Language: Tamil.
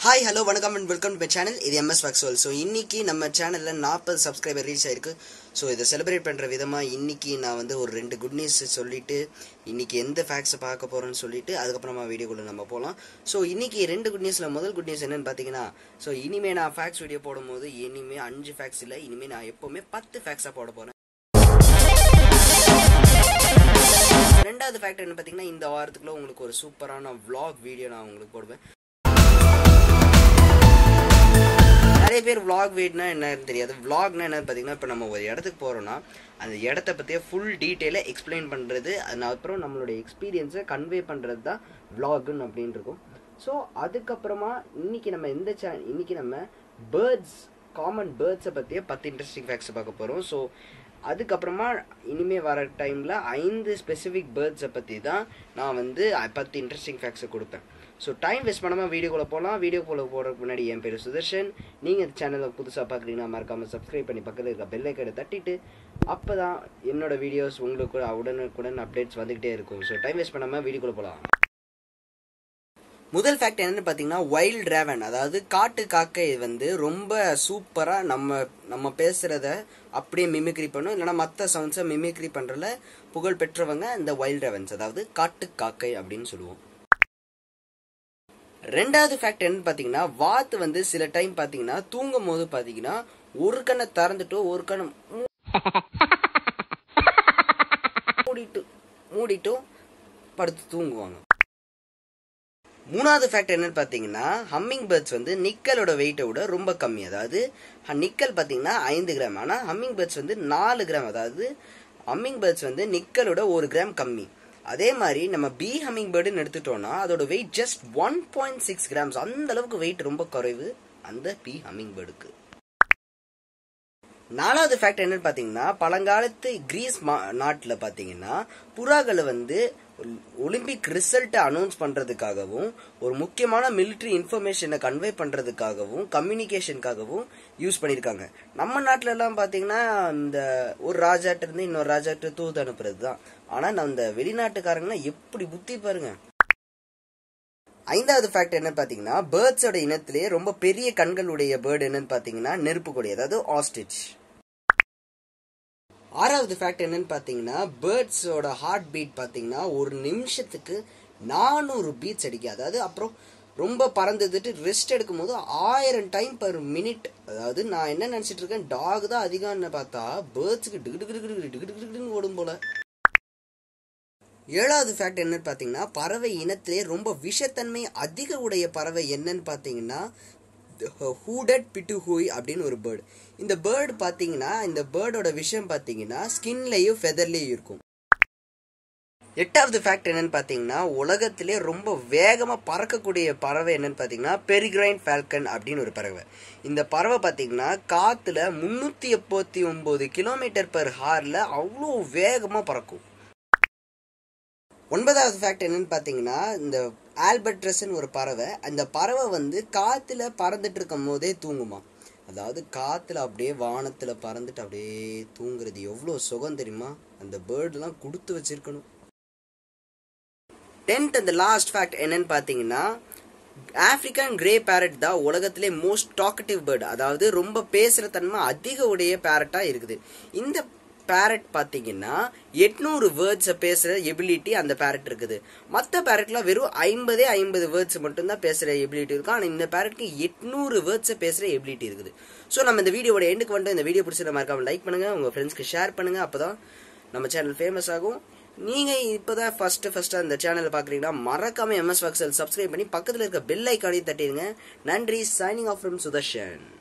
ஹாய் ஹலோ வணக்கம் and welcome to my channel இது எம்எஸ் வேக்ஸ்வல் ஸோ இன்னைக்கு நம்ம சேனலில் நாற்பது சப்ஸ்கிரைபர் ரீச் ஆயிருக்கு ஸோ இதை செலிப்ரேட் பண்ணுற விதமாக இன்னைக்கு நான் வந்து ஒரு ரெண்டு குட் நியூஸ் சொல்லிட்டு இன்னைக்கு எந்த ஃபேக்ட்ஸை பார்க்க போகிறேன்னு சொல்லிட்டு அதுக்கப்புறமா வீடியோக்குள்ளே நம்ம போகலாம் ஸோ இன்னைக்கு ரெண்டு குட் நியூஸில் முதல் குட் நியூஸ் என்னன்னு பார்த்தீங்கன்னா ஸோ இனிமேல் நான் ஃபேக்ஸ் வீடியோ போடும்போது இனிமேல் அஞ்சு ஃபேக்ஸ் இல்லை இனிமேல் நான் எப்போவுமே பத்து ஃபேக்ஸாக போட போகிறேன் ரெண்டாவது ஃபேக்ட் என்ன பார்த்தீங்கன்னா இந்த வாரத்துக்குள்ள உங்களுக்கு ஒரு சூப்பரான vlog வீடியோ நான் உங்களுக்கு போடுவேன் நிறைய பேர் vlog வீட்னா என்னன்னு தெரியாது vlogனா என்னன்னு பார்த்தீங்கன்னா இப்போ நம்ம ஒரு இடத்துக்கு போகிறோம்னா அந்த இடத்த பற்றிய ஃபுல் டீட்டெயிலை எக்ஸ்பிளைன் பண்ணுறது அப்புறம் நம்மளுடைய எக்ஸ்பீரியன்ஸை கன்வே பண்ணுறது தான் vlogன்னு அப்படின்னு இருக்கும் ஸோ அதுக்கப்புறமா இன்னைக்கு நம்ம எந்த சே இன்னைக்கு நம்ம பேர்ட்ஸ் காமன் பேர்ட்ஸை பற்றிய பத்து இன்ட்ரெஸ்டிங் ஃபேக்ட்ஸ் பார்க்க போகிறோம் ஸோ அதுக்கப்புறமா இனிமே வர டைமில் ஐந்து ஸ்பெசிஃபிக் பேர்ட்ஸை பற்றி தான் நான் வந்து அ- பத்து இன்ட்ரெஸ்டிங் ஃபேக்ட்ஸை கொடுப்பேன் ஸோ டைம் வேஸ்ட் பண்ணாமல் வீடியோக்குள்ளே போகலாம் வீடியோக்குள்ளே போகிறதுக்கு முன்னாடி என் பேர் சுதர்ஷன் நீங்கள் இந்த சேனலை புதுசாக பார்க்குறீங்கன்னா மறக்காமல் சப்ஸ்கிரைப் பண்ணி பக்கத்தில் இருக்க பெல் ஐக்கனை தட்டிட்டு அப்போ தான் என்னோட வீடியோஸ் உங்களுக்கு உடனுக்குடன் அப்டேட்ஸ் வந்துக்கிட்டே இருக்கும் ஸோ டைம் வேஸ்ட் பண்ணாமல் வீடியோக்குள்ளே போகலாம் முதல் ஃபேக்ட் என்னன்னு பார்த்தீங்கன்னா வைல்ட் ரேவன் அதாவது காட்டு காக்கை வந்து ரொம்ப சூப்பராக நம்ம நம்ம பேசுகிறத அப்படியே மிமிக்ரி பண்ணும் இல்லைன்னா மற்ற சவுண்ட்ஸை மிமிக்ரி பண்ணுறதுல புகழ் பெற்றவங்க இந்த வைல்ட் ரேவன்ஸ் அதாவது காட்டு காக்கை அப்படின்னு சொல்லுவோம் ரெண்டாவது ஃபேக்ட் என்னன்னு பார்த்தீங்கன்னா வாத்து வந்து சில டைம் பார்த்தீங்கன்னா தூங்கும் போது பார்த்தீங்கன்னா ஒரு கண்ணை திறந்துட்டு ஒரு கண்ணை மூ- மூடிட்டு மூடிட்டும் படுத்து தூங்குவாங்க மூணாவது ஃபேக்ட் என்னன்னு பார்த்தீங்கன்னா ஹம்மிங் பேர்ட்ஸ் வந்து நிக்கலோட வெயிட்டை விட ரொம்ப கம்மி அதாவது ஹ- நிக்கல் பார்த்தீங்கன்னா ஐந்து கிராம் ஆனால் ஹம்மிங் பேர்ட்ஸ் வந்து நாலு கிராம் அதாவது ஹம்மிங் பேர்ட்ஸ் வந்து நிக்கலோட ஒரு கிராம் கம்மி அதே மாதிரி நம்ம பி ஹம்மிங் பேர்டுன்னு எடுத்துட்டோம்னா அதோட weight just one point six grams அந்த அளவுக்கு வெயிட் ரொம்ப குறைவு அந்த பி ஹம்மிங் பேர்டுக்கு நாலாவது ஃபேக்ட் என்னன்னு பார்த்தீங்கன்னா பழங்காலத்து கிரீஸ் மா- நாட்டுல பார்த்தீங்கன்னா புறாக்களை வந்து ஒலிம்பிக் ரிசல்ட்டை அனௌன்ஸ் பண்றதுக்காகவும் ஒரு முக்கியமான military இன்ஃபர்மேஷனை கன்வே பண்றதுக்காகவும் கம்யூனிகேஷனுக்காகவும் யூஸ் பண்ணியிருக்காங்க நம்ம நாட்டுல எல்லாம் பார்த்தீங்கன்னா இந்த ஒரு ராஜாட்ட இருந்து இன்னொரு ராஜாட்ட தூது அனுப்புறது தான் ஆனா நம்ம இந்த வெளிநாட்டுக்காரங்கன்னா எப்படி புத்தி பாருங்க ஐந்தாவது ஃபேக்ட் என்ன பார்த்தீங்கன்னா பேர்ட்ஸோட இனத்திலே ரொம்ப பெரிய கண்களுடைய பேர்டு என்னன்னு பார்த்தீங்கன்னா நெருப்புக்கொடி அதாவது ஆஸ்டிச் ஆறாவது ஃபேக்ட் என்னன்னு பார்த்தீங்கன்னா பேர்ட்ஸோட ஹார்ட் பீட் பார்த்தீங்கன்னா ஒரு நிமிஷத்துக்கு நானூறு பீட்ஸ் அடிக்கும் அதாவது அப்புறம் ரொம்ப பறந்துட்டு ரெஸ்ட் எடுக்கும்போது ஆயிரம் டைம் பர் மினிட் அதாவது நான் என்ன நினச்சிட்டு இருக்கேன் டாக் தான் அதிகம்னு பார்த்தா பேர்ட்ஸுக்கு டிகு டிகு டிகு டிகு டிகு டிகுன்னு ஓடும் போல ஏழாவது ஃபேக்ட் என்னன்னு பார்த்தீங்கன்னா பறவை இனத்திலே ரொம்ப விஷத்தன்மை அதிக உடைய பறவை என்னன்னு பார்த்தீங்கன்னா ஹூடட் பிட்டுஹூய் அப்படின்னு ஒரு பேர்டு இந்த பேர்டு பார்த்தீங்கன்னா இந்த பேர்டோட விஷயம் பார்த்தீங்கன்னா ஸ்கின்லேயும் ஃபெதர்லேயும் இருக்கும் எட்டாவது ஃபேக்ட் என்னன்னு பார்த்தீங்கன்னா உலகத்திலே ரொம்ப வேகமாக பறக்கக்கூடிய பறவை என்னன்னு பார்த்தீங்கன்னா பெரிகிரைன் ஃபால்கன் அப்படின்னு ஒரு பறவை இந்த பறவை பார்த்தீங்கன்னா காற்றுல முந்நூற்றி எண்பத்தி ஒம்பது கிலோமீட்டர் பெர் ஹாரில் அவ்வளோ வேகமாக பறக்கும் ஒன்பதாவது ஃபேக்ட் என்னன்னு பார்த்தீங்கன்னா இந்த ஆல்பட்ரஸ்ன்னு ஒரு பறவை அந்த பறவை வந்து காற்றுல பறந்துட்டு இருக்கும் போதே தூங்குமா அதாவது காற்றுல அப்படியே வானத்தில் பறந்துட்டு அப்படியே தூங்குறது எவ்வளோ சுகம் தெரியுமா அந்த பேர்ட்லாம் கொடுத்து வச்சிருக்கணும் டென்த் அந்த லாஸ்ட் ஃபேக்ட் என்னன்னு பார்த்தீங்கன்னா ஆப்பிரிக்கன் கிரே பேரட் தான் உலகத்திலே மோஸ்ட் டாக்கட்டிவ் பேர்டு அதாவது ரொம்ப பேசுகிற தன்மை அதிக உடைய பேரட்டாக இருக்குது இந்த பேரட் பார்த்தீங்கன்னா எட்நூறு வேர்ட்ஸை பேசுகிற எபிலிட்டி அந்த பேரட் இருக்குது மற்ற பேரட்லாம் வெறும் ஐம்பதே ஐம்பது வேர்ட்ஸ் மட்டும்தான் பேசுகிற எபிலிட்டி இருக்கும் ஆனால் இந்த பேரட்க்கு எட்நூறு வேர்ட்ஸை பேசுகிற எபிலிட்டி இருக்குது ஸோ நம்ம இந்த வீடியோட எண்டுக்கு வந்துட்டு இந்த வீடியோ பிடிச்சத மறக்காம லைக் பண்ணுங்கள் உங்கள் ஃப்ரெண்ட்ஸ்க்கு ஷேர் பண்ணுங்கள் அப்போ தான் நம்ம சேனல் ஃபேமஸ் ஆகும் நீங்கள் இப்போ தான் ஃபஸ்ட்டு ஃபஸ்ட்டாக இந்த சேனலை பார்க்குறீங்கன்னா மறக்காம எம்எஸ் வாக்ஸல் சப்ஸ்கிரைப் பண்ணி பக்கத்தில் இருக்க பெல் ஐக்கானையும் தட்டிடுங்க நன்றி சைனிங் ஆஃப் ஃப்ரம் சுதர்ஷன்